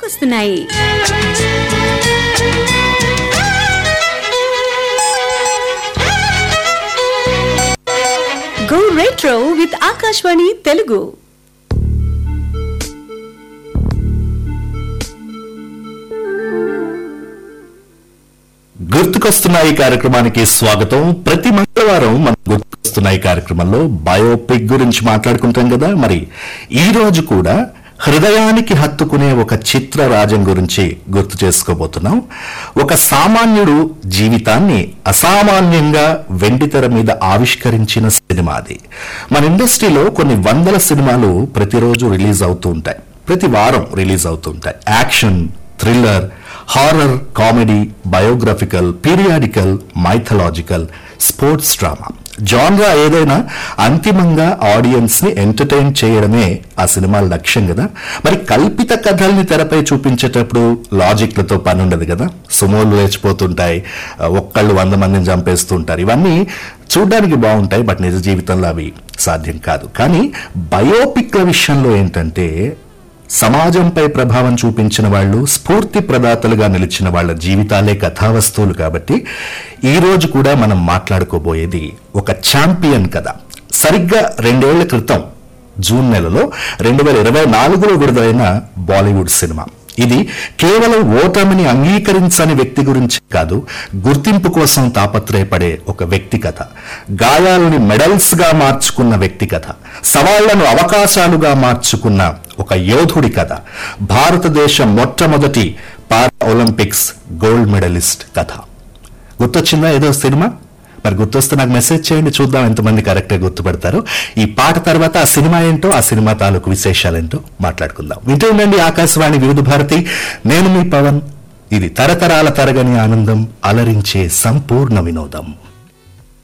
గుర్తుకొస్తున్నాయి go retro with Akashvani Telugu గుర్తుకొస్తున్నాయి కార్యక్రమానికి స్వాగతం ప్రతి మంగళవారం మనం గుర్తుకొస్తున్నాయి కార్యక్రమంలో బయోపిక్ గురించి మాట్లాడుకుంటాం కదా మరి ఈ రోజు కూడా హృదయానికి హత్తుకునే ఒక చిత్ర రాజం గురించి గుర్తు చేసుకోబోతున్నాం ఒక సామాన్యుడు జీవితాన్ని అసామాన్యంగా వెండితెర మీద ఆవిష్కరించిన సినిమా అది మన ఇండస్ట్రీలో కొన్ని వందల సినిమాలు ప్రతిరోజు రిలీజ్ అవుతూ ఉంటాయి ప్రతి వారం రిలీజ్ అవుతూ ఉంటాయి action thriller horror comedy biographical periodical mythological sports drama genre ఏదైనా అంతిమంగా ఆడియన్స్ ని ఎంటర్టైన్ చేయడమే ఆ సినిమాల లక్ష్యం కదా మరి కల్పిత కథల్ని తెరపై చూపించేటప్పుడు లాజిక్లతో పని ఉండదు కదా సుమోలు లేచిపోతుంటాయి ఆ, ఒక్కళ్ళు వంద మందిని చంపేస్తుంటారు ఇవన్నీ చూడడానికి బాగుంటాయి బట్ నిజ జీవితంలో అవి సాధ్యం కాదు కానీ బయోపిక్ల విషయంలో ఏంటంటే సమాజంపై ప్రభావం చూపించిన వాళ్ళు స్ఫూర్తి ప్రదాతలుగా నిలిచిన వాళ్ళ జీవితాలే కథావస్తువులు కాబట్టి ఈ రోజు కూడా మనం మాట్లాడుకోబోయేది ఒక ఛాంపియన్ కథ సరిగ్గా రెండేళ్ల క్రితం జూన్ నెలలో రెండు వేల ఇరవై నాలుగులో విడుదలైన బాలీవుడ్ సినిమా ఇది కేవలం ఓటమిని అంగీకరించని వ్యక్తి గురించి కాదు గుర్తింపు కోసం తాపత్రయపడే ఒక వ్యక్తి కథ గాయాలని మెడల్స్ గా మార్చుకున్న వ్యక్తి కథ సవాళ్లను అవకాశాలుగా మార్చుకున్న ఒక యోధుడి కథ భారతదేశం మొట్టమొదటి పారా ఒలింపిక్స్ గోల్డ్ మెడలిస్ట్ కథ గుర్తొచ్చిందా ఏదో సినిమా మరి గుర్తొస్తే నాకు మెసేజ్ చేయండి చూద్దాం ఎంతమంది కరెక్ట్గా గుర్తుపడతారు ఈ పాట తర్వాత ఆ సినిమా ఏంటో ఆ సినిమా తాలూకు విశేషాలేంటో మాట్లాడుకుందాం వింటూ ఉండండి ఆకాశవాణి వివిధ భారతి నేను మీ పవన్ ఇది తరతరాల తరగని ఆనందం అలరించే సంపూర్ణ వినోదం